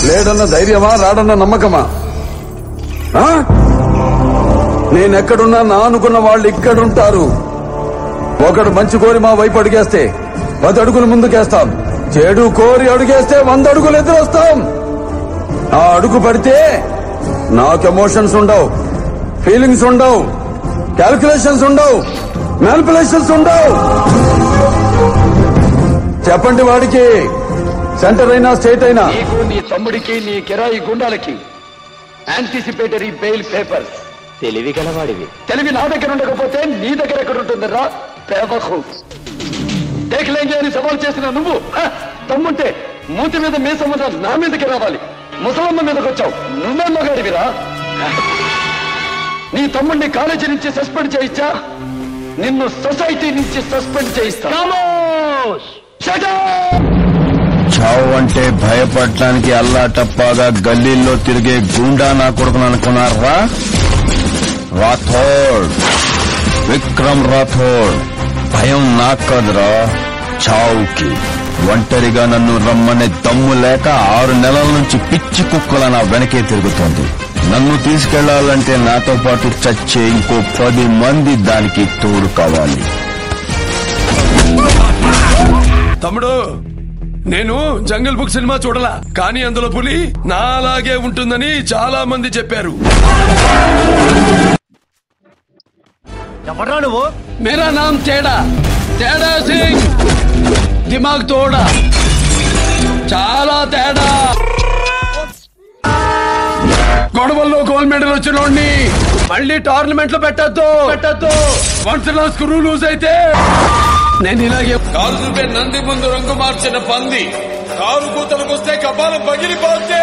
లేడన్న ధైర్యమా రాడన్న నమ్మకమా ఆ? నేనెక్కడున్నా నా అనుకున్న వాళ్ళు ఇక్కడుంటారు ఒకడు మంచి కోరి మా వైపు అడిగేస్తే పది అడుగులు ముందుకేస్తాం చెడు కోరి అడుగేస్తే వంద అడుగులు ఎదురొస్తాం ఆ అడుగు పడితే నాకు ఎమోషన్స్ ఉండవు ఫీలింగ్స్ ఉండవు క్యాల్కులేషన్స్ ఉండవు మ్యానిపులేషన్స్ ఉండవు చెప్పండి వాడికి సెంటర్ అయినా స్టేట్ అయినా నీకు నీ తమ్ముడికి నీ కిరాయి గుండాలకి యాంటిసిపేటరీ బెయిల్ పేపర్ తెలివి గలవాడివి తెలివి నా దగ్గర ఉండకపోతే నీ దగ్గర ఎక్కడ ఉంటుందిరా పేపకు దేఖలేంగే అని సవాల్ చేసిన నువ్వు హ, తమ్ముంటే మూతి మీద మీసం ఉన్న నా మీదకి రావాలి ముసలమ్మ మీదకి వచ్చావు నువ్వెన్నో గాడివిరా నీ తమ్ముడిని కాలేజీ నుంచి సస్పెండ్ చేయించా నిన్ను సొసైటీ నుంచి సస్పెండ్ చేయిస్తా Shut up! చావు అంటే భయపడటానికి అల్లా టప్పాగా గల్లీల్లో తిరిగే గూండా నా కొడుకును అనుకున్నారా రాథోడ్ విక్రమ్ రాథోడ్ భయం నాకు కాదురా చావుకి ఒంటరిగా నన్ను రమ్మనే దమ్ము లేక ఆరు నెలల నుంచి పిచ్చి కుక్కల నా వెనకే తిరుగుతోంది నన్ను తీసుకెళ్లాలంటే నాతో పాటు చచ్చే ఇంకో పది మంది దానికి తోడు కావాలి తమ్ముడు నేను జంగల్ బుక్ సినిమా చూడలా కానీ అందులో పులి నాలాగే ఉంటుందని చాలా మంది చెప్పారు ఎవరా నువ్వు मेरा नाम टेढ़ा टेढ़ा सिंह दिमाग तोड़ा చాలా తేడా గొడవల్లో గోల్డ్ మెడల్ వచ్చినోడిని మళ్ళీ టోర్నమెంట్ లో పెట్టద్దు పెట్టద్దు వన్స్ నా స్క్రూ లూజ్ అయితే నేను ఇలాగే కారు చూపే నంది ముందు రంగు మార్చిన పంది కారు కూతలకు వస్తే కపాలం పగిలిపోతే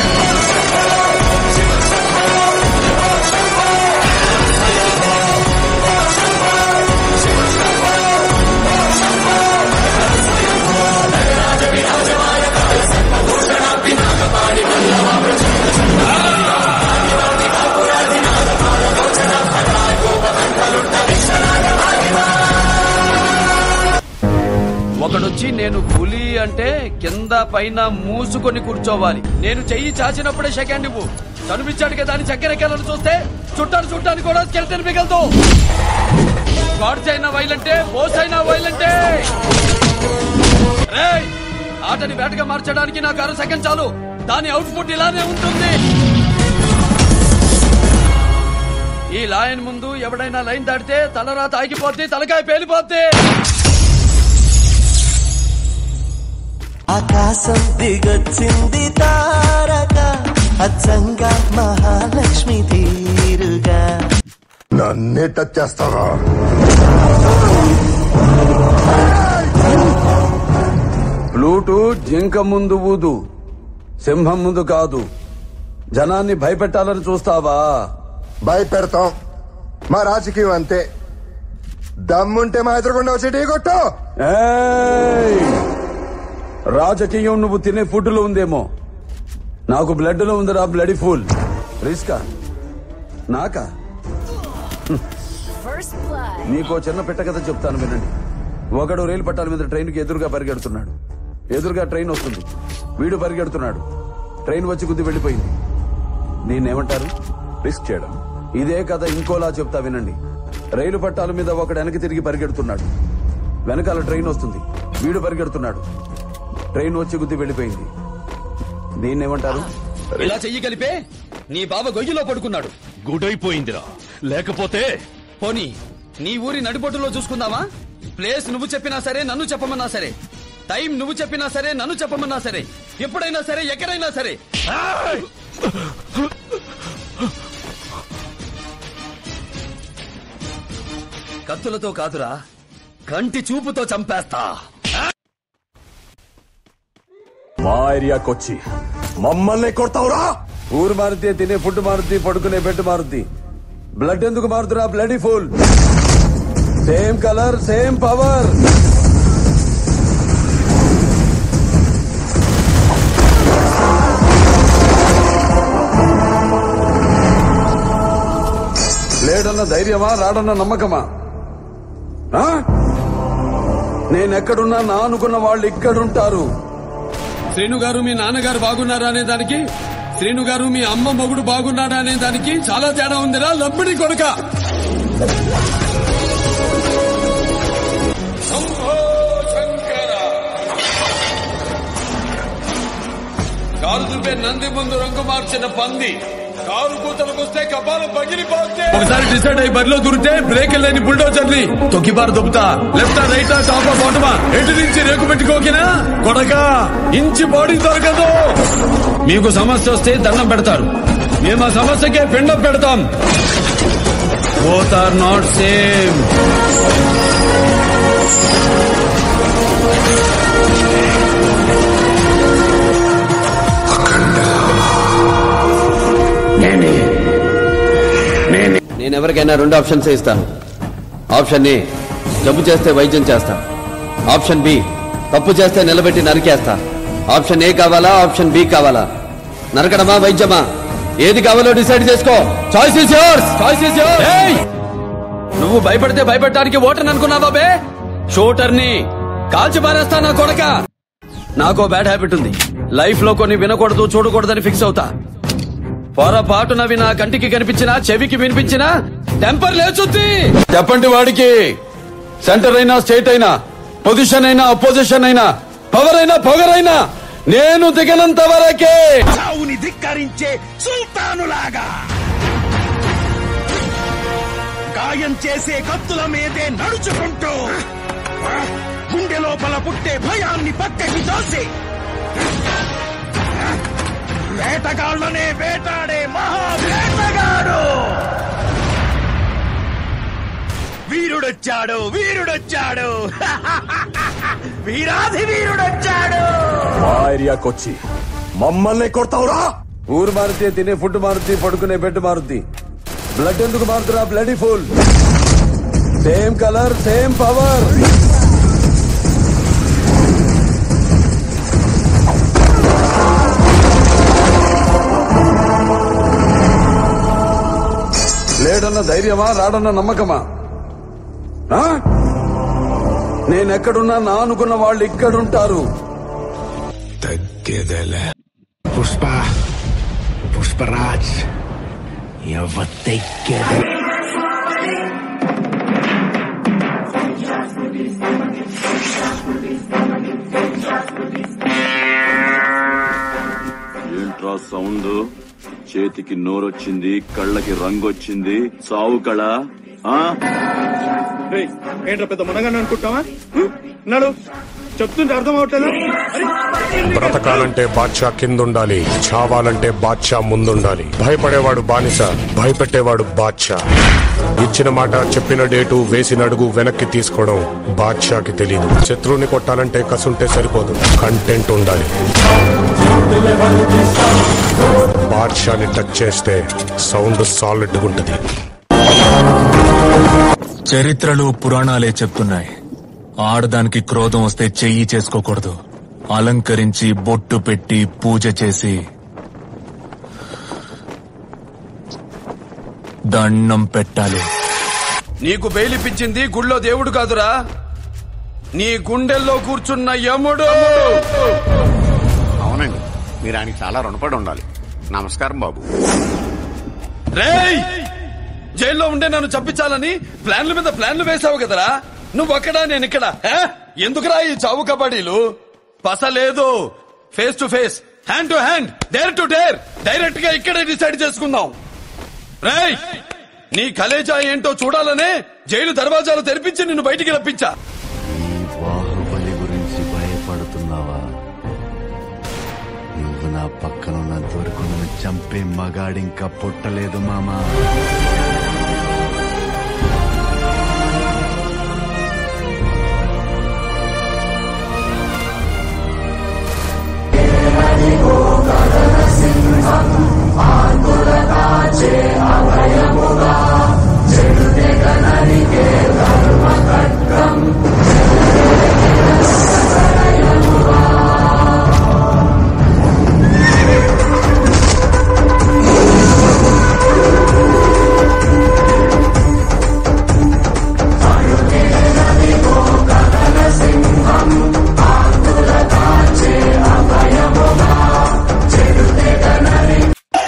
ఒకడొచ్చి నేను పులి అంటే కింద పైన మూసుకొని కూర్చోవాలి నేను చెయ్యి చాచినప్పుడే సెకండ్ ఇవ్వు కనిపించాడు కదా అని చక్కెరెక్కాలని చూస్తే చుట్టాను చుట్టాను కూడా స్కెల్టన్ మిగలదు గాడ్స్ అయినా వైలంటే బోస్ అయినా వైలంటే రేయ్, ఆటని వేటగా మార్చడానికి నాకు అర సెకండ్ చాలు దాని అవుట్పుట్ ఇలానే ఉంటుంది ఈ లైన్ ముందు ఎవడైనా లైన్ దాటితే తలరాత ఆగిపోద్ది తలకాయ పేలిపోద్ది ఆకాశం దిగొచ్చింది తారక అచ్చంగా మహాలక్ష్మి తీరుగా నన్నే టచ్ చేస్తారా ప్లూటు జింక ముందు ఊదు సింహం ముందు కాదు జనాన్ని భయపెట్టాలని చూస్తావా భయపెడతాం మా రాజకీయం అంతే దమ్ముంటే మా ఎదురుకుండా వచ్చి టీ కొట్టు ఏయ్! రాజకీయం నువ్వు తినే ఫుడ్ లో ఉందేమో నాకు బ్లడ్ లో ఉందిరా బ్లడీ ఫుల్ రిస్కా నాకా First blood. నీకో చిన్న పెట్ట కథ చెప్తాను వినండి ఒకడు రైలు పట్టాల మీద ట్రైన్ కి ఎదురుగా పరిగెడుతున్నాడు ఎదురుగా ట్రైన్ వస్తుంది వీడు పరిగెడుతున్నాడు ట్రైన్ వచ్చి గుద్ది వెళ్ళిపోయింది దీన్నేమంటారు రిస్క్ చేయడం ఇదే కథ ఇంకోలా చెప్తా వినండి రైలు పట్టాల మీద ఒకడు వెనక్కి తిరిగి పరిగెడుతున్నాడు వెనకాల ట్రైన్ వస్తుంది వీడు పరిగెడుతున్నాడు ట్రైన్ వచ్చి గుద్ది వెళ్ళిపోయింది దీన్నేమంటారు ఇలా చెయ్యి కలిపే నీ బావ గొయ్యిలో పడుకున్నాడు గుడైపోయిందిరా లేకపోతే పోనీ నీ ఊరి నడిబొడ్డులో చూసుకుందామా ప్లేస్ నువ్వు చెప్పినా సరే నన్ను చెప్పమన్నా సరే టైం నువ్వు చెప్పినా సరే నన్ను చెప్పమన్నా సరే ఎప్పుడైనా సరే ఎక్కడైనా సరే కత్తులతో కాదురా కంటి చూపుతో చంపేస్తా మా ఏరియాకి వచ్చి మమ్మల్ని కొడతావురా ఊరు మారుతి తినే ఫుడ్ మారుతి పడుకునే బెడ్ మారుతి బ్లడ్ ఎందుకు మారుతురా bloody full same colour same power లేడన్న ధైర్యమా రాడన్న నమ్మకమా ఆ? నేనెక్కడున్నా నా అనుకున్న వాళ్ళు ఇక్కడుంటారు శ్రీను గారు మీ నాన్నగారు బాగున్నారా అనే దానికి శ్రీను గారు మీ అమ్మ మొగుడు బాగున్నాడా అనే దానికి చాలా తేడా ఉందిరా లబ్బడి కొడుక శంభో శంకర. కారు దుబ్బే నంది ముందు రంగు మార్చిన పంది కారు కూతలకు వస్తే కపాలం పగిలిపోతే ఒకసారి డిసైడ్ అయ్యి బరిలో దూరితే బ్రేక్ లేని బుల్డోజర్ ని తొక్కిబారు దొబ్బుతా లెఫ్ట్ రైట్ టాప్ బాటమా ఎటు నుంచి రేకు పెట్టుకోకినా కొడక ఇంచి బాడీ దొరకదు మీకు సమస్య వస్తే దండం పెడతారు మేము ఆ సమస్యకే పిండం పెడతాం బోత్ ఆర్ నాట్ సేమ్ నేను ఎవరికైనా రెండు ఆప్షన్స్ ఇస్తాను ఆప్షన్ ఏ జబ్బు చేస్తే వైద్యం చేస్తా ఆప్షన్ బి తప్పు చేస్తే నిలబెట్టి నరికేస్తా ఆప్షన్ ఏ కావాలా ఆప్షన్ బి కావాలా నరకడమా వైద్యమా ఏది కావాలో డిసైడ్ చేసుకో choice is yours choice is yours నువ్వు భయపడితే భయపెట్టడానికి ఓటర్ని అనుకున్నావా బే షూటర్ని కాల్చి పారేస్తా నా కొడక నాకో బ్యాడ్ హ్యాబిట్ ఉంది లైఫ్ లో కొన్ని వినకూడదు చూడకూడదని ఫిక్స్ అవుతా పొరపాటునవి నా కంటికి కనిపించినా చెవికి వినిపించినా టెంపర్ లేచుద్ది చెప్పండి వాడికి సెంటర్ అయినా స్టేట్ అయినా పొజిషన్ అయినా అపోజిషన్ అయినా పవర్ అయినా పొగరైనా నేను దిగనంత వరకే చావుని ధిక్కరించే సుల్తానులాగా గాయం చేసే కత్తుల మీదే నడుచుకుంటూ గుండె లోపల పుట్టే భయాన్ని పక్కకి తోసి వేటగాళ్ళనే వేటాడే మహా వేటగాడు వీరుడొచ్చాడు వీరుడొచ్చాడు వీరాధి వీరుడొచ్చాడు మా ఏరియాకొచ్చి మమ్మల్ని కొడతావురా ఊరు మారుతి తినే ఫుడ్ మారుతి పడుకునే బెడ్ మారుతి బ్లడ్ ఎందుకు మారుతురా bloody full same colour same power లేడన్న ధైర్యమా రాడన్న నమ్మకమా ఆ? నేనెక్కడున్నా నా అనుకున్న వాళ్ళు ఇక్కడుంటారు తగ్గేదలే పుష్ప పుష్పరాజ్ ఎవ తెగ్గేదే ఏంట్రా సౌండ్ చేతికి నోరొచ్చింది కళ్ళకి రంగొచ్చింది సావు కళ ఆ ఏంట్రా పెద్ద మునగాన్ని అనుకుంటావా నడు చెప్తుంటే అర్థం అవట్లేదు బ్రతకాలంటే బాద్షా కిందుండాలి చావాలంటే బాద్షా ముందుండాలి భయపడేవాడు బానిస భయపెట్టేవాడు బాద్షా ఇచ్చిన మాట చెప్పిన డేటు వేసిన అడుగు వెనక్కి తీసుకోవడం బాద్షాకి తెలియదు శత్రువుని కొట్టాలంటే కసుంటే సరిపోదు కంటెంట్ ఉండాలి బాద్షాని టచ్ చేస్తే సౌండ్ సాలిడ్ ఉంటది చరిత్రలు పురాణాలే చెప్తున్నాయి ఆడదానికి క్రోధం వస్తే చెయ్యి చేసుకోకూడదు అలంకరించి బొట్టు పెట్టి పూజ చేసి దండం పెట్టాలి నీకు బెయిలిపించింది గుళ్ళో దేవుడు కాదురా నీ గుండెల్లో కూర్చున్న యముడు అవునండి మీరు ఆయనకి చాలా రుణపడి ఉండాలి నమస్కారం బాబు రేయ్ జైల్లో ఉండే నన్ను చంపించాలని ప్లాన్ల మీద ప్లాన్లు వేసావు కదరా నువ్వు అక్కడా నేను ఇక్కడ హే? ఎందుకురా ఈ చావు కబడ్డీలు పస లేదు face to face hand to hand dare to dare direct గా ఇక్కడే డిసైడ్ చేసుకుందాం రేయ్ నీ కలేజా ఏంటో చూడాలనే జైలు దర్వాజాలు తెరిపించి నిన్ను బయటికి రప్పించా బాహుబలి గురించి భయపడుతున్నావా నువ్వు నా పక్కనున్నంత వరకు నన్ను చంపే మగాడింకా పుట్టలేదు మామా ఆ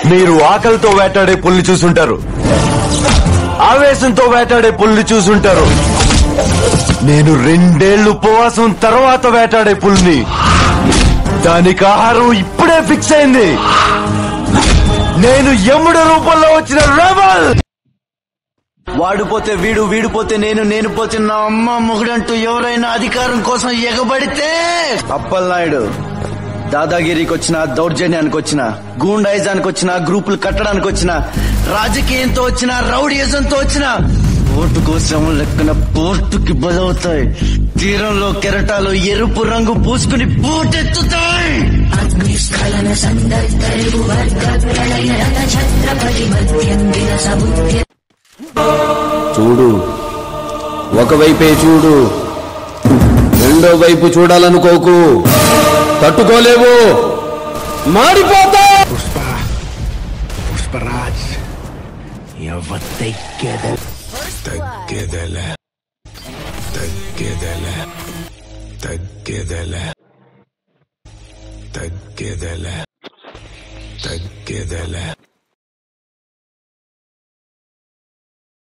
మీరు ఆకలితో వేటాడే పుల్ని చూసుంటారు ఆవేశంతో వేటాడే పుల్ని చూసుంటారు నేను రెండేళ్లు ఉపవాసం తర్వాత వేటాడే పుల్ని దానికి ఆహారం ఇప్పుడే ఫిక్స్ అయింది నేను యముడు రూపంలో వచ్చిన రెబల్ వాడు పోతే వీడు వీడు పోతే నేను నేను పోతే నా అమ్మ మొగుడంటూ ఎవరైనా అధికారం కోసం ఎగబడితే అప్పలనాయుడు దాదాగిరికి వచ్చిన దౌర్జన్యానికి వచ్చిన గూండాయిజానికి వచ్చిన గ్రూపులు కట్టడానికి వచ్చిన రాజకీయంతో వచ్చిన రౌడీయిజంతో వచ్చిన ఓటు కోసం లెక్కన పోర్టుకి బలవుతాయి తీరంలో కెరటాలు ఎరుపు రంగు పూసుకుని పోటెత్తుతాయి అగ్నిస్ఖలన సందర్భ వర్గ ప్రళయ రథ ఛత్రపతి మధ్యందిన సముద్ర చూడు ఒకవైపే చూడు రెండో వైపు చూడాలనుకోకు తట్టుకోలేవు మాడిపోతా పుష్పరాజ్ ఎవ తగ్గెద తగ్గెదల తగ్గెదల తగ్గెదల తగ్గెదల తగ్గెదల